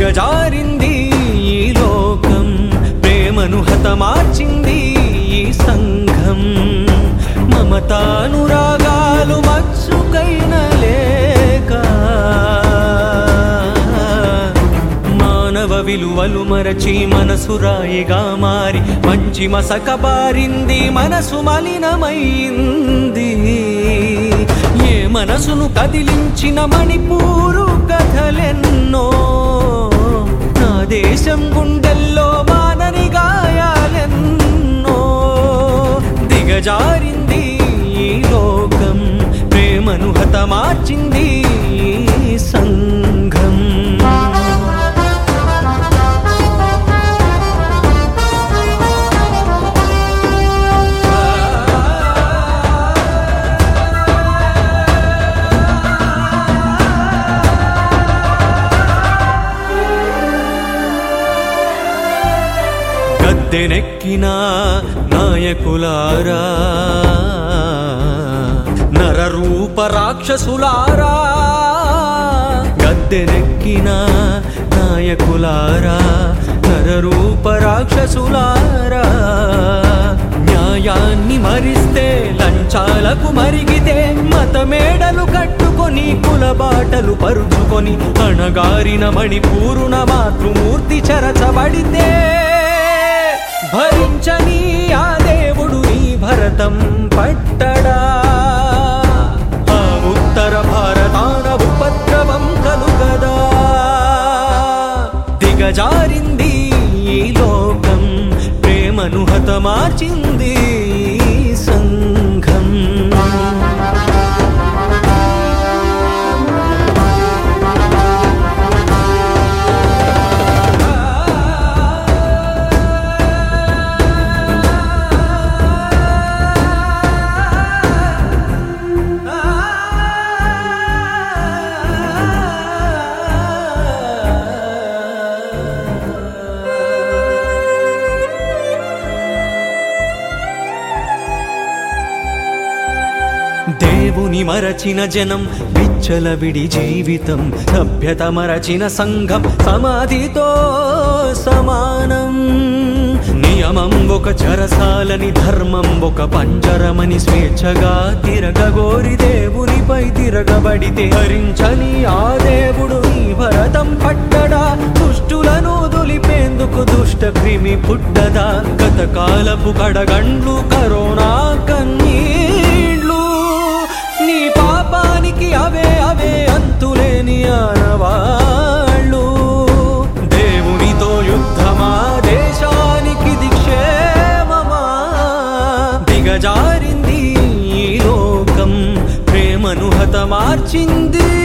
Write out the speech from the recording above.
దిగజారింది ఈ లోకం ప్రేమను హతమార్చింది ఈ సంఘం మమతానురాగాలు మచ్చుకైన లేక మానవ విలువలు మరచి మనసు రాయిగా మారి మంచి మసక బారింది మనసు మలినమైంది ఏ మనసును కదిలించిన మణిపూరు కథలెన్నో నా దేశం గుండెల్లో మానని గాయాలెన్నో దిగజారింది ఈ లోకం ప్రేమను హతమార్చింది ఈ సంఘం గద్దెనెక్కిన నాయకులారా నరరూప రాక్షసులారా గద్దెనెక్కిన నాయకులారా నరరూప రాక్షసులారా న్యాయాన్ని మరిస్తే లంచాలకు మరిగితే మతమేడలు కట్టుకొని కులబాటలు పరుచుకొని అణగారిన మణిపూరున మాతృమూర్తి చరచబడితే భరించని ఆ దేవుడు నీ భరతం పట్టడా ఆ ఉత్తర భారతాన ఉపద్రవం కలుగదా దిగజారింది ఈ లోకం ప్రేమను హతమార్చింది ఈ సంఘం దేవుని మరచిన జనం విచ్చలవిడి జీవితం సభ్యత మరచిన సంఘం సమాధితో సమానం నియమం ఒక చెరసాలని ధర్మం ఒక పంజరమని స్వేచ్ఛగా తిరగగోరి దేవునిపై తిరగబడితే హరించని ఆ దేవుడు నీ భరతం పట్టడా దుష్టులను దులిపేందుకు దుష్ట క్రిమి పుట్టదా గతకాలపు కడగండ్లు కరోనా కన్నీళ్ళు నీ పాపానికి అవే అవే అంతులేని ఆనవాళ్ళు దేవునితో యుద్ధమా దేశానికి దిక్షేమమా దిగజారింది ఈ లోకం ప్రేమను హతమార్చింది